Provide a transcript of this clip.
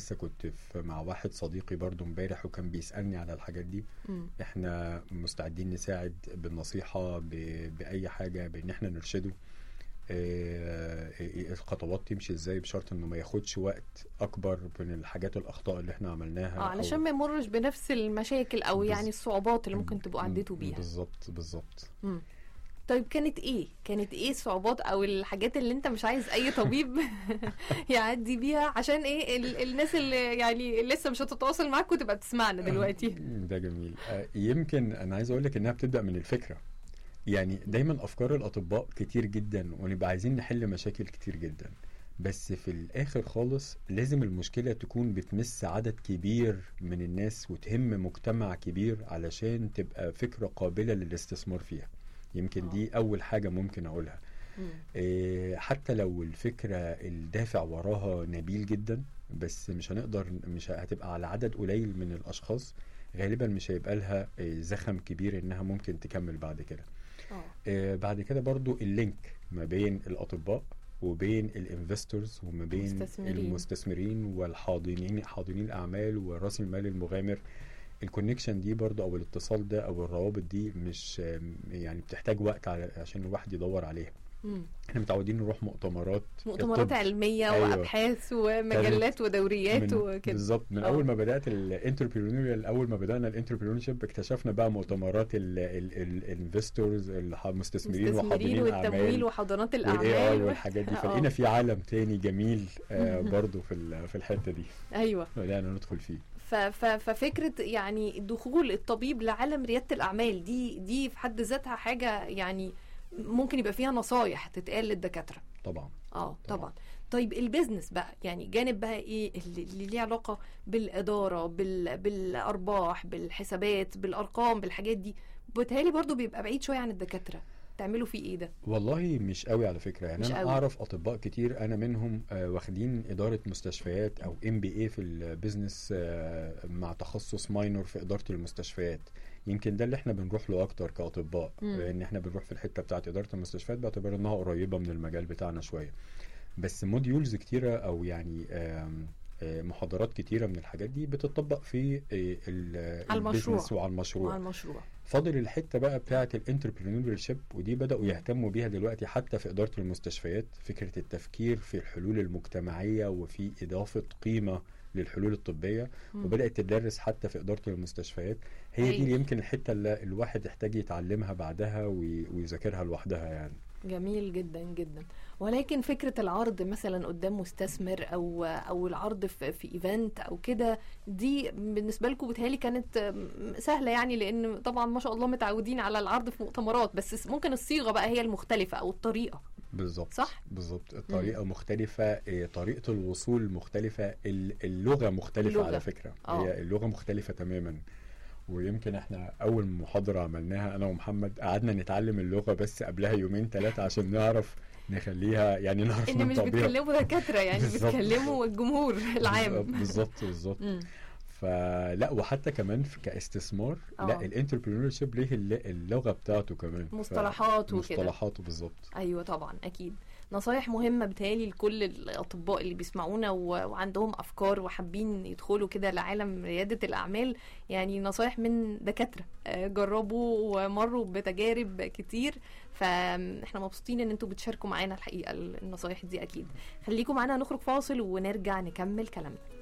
لسه كنت في مع واحد صديقي برضو امبارح وكان بيسالني على الحاجات دي مم. احنا مستعدين نساعد بالنصيحه ب... باي حاجه بان احنا نرشده آه، آه، الخطوات تمشي ازاي بشرط انه ما ياخدش وقت اكبر من الحاجات الاخطاء اللي احنا عملناها اه أو- علشان ما يمرش بنفس المشاكل او بز- يعني الصعوبات اللي ممكن تبقوا عديتوا بيها بالظبط بالظبط مم. طيب كانت ايه كانت ايه الصعوبات او الحاجات اللي انت مش عايز اي طبيب يعدي بيها عشان ايه ال- الناس اللي يعني لسه مش هتتواصل معاك وتبقى بتسمعنا دلوقتي ده جميل آه، يمكن انا عايز اقول لك انها بتبدا من الفكره يعني دايما افكار الاطباء كتير جدا ونبقى عايزين نحل مشاكل كتير جدا بس في الاخر خالص لازم المشكله تكون بتمس عدد كبير من الناس وتهم مجتمع كبير علشان تبقى فكره قابله للاستثمار فيها يمكن دي اول حاجه ممكن اقولها مم. إيه، حتى لو الفكرة الدافع وراها نبيل جدا بس مش هنقدر مش هتبقى على عدد قليل من الأشخاص غالبا مش هيبقى لها إيه، زخم كبير إنها ممكن تكمل بعد كده اه إيه، بعد كده برضو اللينك ما بين الأطباء وبين الانفستورز وما بين المستثمرين. المستثمرين والحاضنين حاضنين الأعمال ورأس المال المغامر الكونكشن دي برضو او الاتصال ده او الروابط دي مش يعني بتحتاج وقت على عشان الواحد يدور عليها مم. احنا متعودين نروح مؤتمرات مؤتمرات الطب. علميه أيوة. وابحاث ومجلات ودوريات من وكده بالظبط من آه. اول ما بدات الانتربرينوريال اول ما بدانا الانتربرينورشيب اكتشفنا بقى مؤتمرات الانفستورز المستثمرين المستثمرين وحاضنين والتمويل الاعمال وحضانات والاي اي الاعمال والحاجات دي آه. فلقينا في عالم تاني جميل آه برضو في ال- في الحته دي ايوه بدانا ندخل فيه ف- ف- ففكره يعني دخول الطبيب لعالم رياده الاعمال دي دي في حد ذاتها حاجه يعني ممكن يبقى فيها نصايح تتقال للدكاتره طبعا اه طبعاً. طبعا طيب البيزنس بقى يعني جانب بقى ايه اللي, اللي ليه علاقه بالاداره بال بالارباح بالحسابات بالارقام بالحاجات دي بتهيألي برضو بيبقى بعيد شويه عن الدكاتره تعملوا فيه ايه ده والله مش قوي على فكره يعني مش انا قوي. اعرف اطباء كتير انا منهم آه، واخدين اداره مستشفيات او ام بي اي في البيزنس آه، مع تخصص ماينور في اداره المستشفيات يمكن ده اللي احنا بنروح له اكتر كاطباء مم. ان احنا بنروح في الحته بتاعه اداره المستشفيات باعتبار انها قريبه من المجال بتاعنا شويه بس موديولز كتيره او يعني آم، آه، محاضرات كتيره من الحاجات دي بتطبق في آه، ال- على المشروع. البيزنس وعلى المشروع مع المشروع فاضل الحته بقى بتاعه الانتربرينوريال شيب ودي بداوا يهتموا بيها دلوقتي حتى في اداره المستشفيات فكره التفكير في الحلول المجتمعيه وفي اضافه قيمه للحلول الطبيه مم. وبدات تدرس حتى في اداره المستشفيات هي هايل. دي اللي يمكن الحته اللي الواحد يحتاج يتعلمها بعدها وي- ويذاكرها لوحدها يعني جميل جدا جدا ولكن فكره العرض مثلا قدام مستثمر او او العرض في في ايفنت او كده دي بالنسبه لكم بتهيألي كانت م- سهله يعني لان طبعا ما شاء الله متعودين على العرض في مؤتمرات بس ممكن الصيغه بقى هي المختلفه او الطريقه بالظبط صح؟ بالظبط الطريقه مختلفه إيه، طريقه الوصول مختلفه ال- اللغه مختلفه اللغة. على فكره آه. هي اللغه مختلفه تماما ويمكن احنا اول محاضره عملناها انا ومحمد قعدنا نتعلم اللغه بس قبلها يومين ثلاثه عشان نعرف نخليها يعني نعرف ان مش ننطق بيها. بتكلموا دكاتره يعني بالظبط. بتكلموا الجمهور العام بالظبط بالظبط مم. فلا وحتى كمان في كاستثمار آه. لا الانتربرينور شيب ليه الل- اللغه بتاعته كمان ف- مصطلحات وكده. مصطلحاته بالظبط ايوه طبعا اكيد نصايح مهمه بتهيألي لكل الاطباء اللي بيسمعونا و... وعندهم افكار وحابين يدخلوا كده لعالم رياده الاعمال يعني نصايح من دكاتره آه، جربوا ومروا بتجارب كتير فاحنا مبسوطين ان انتوا بتشاركوا معانا الحقيقه النصايح دي اكيد خليكم معانا نخرج فاصل ونرجع نكمل كلامنا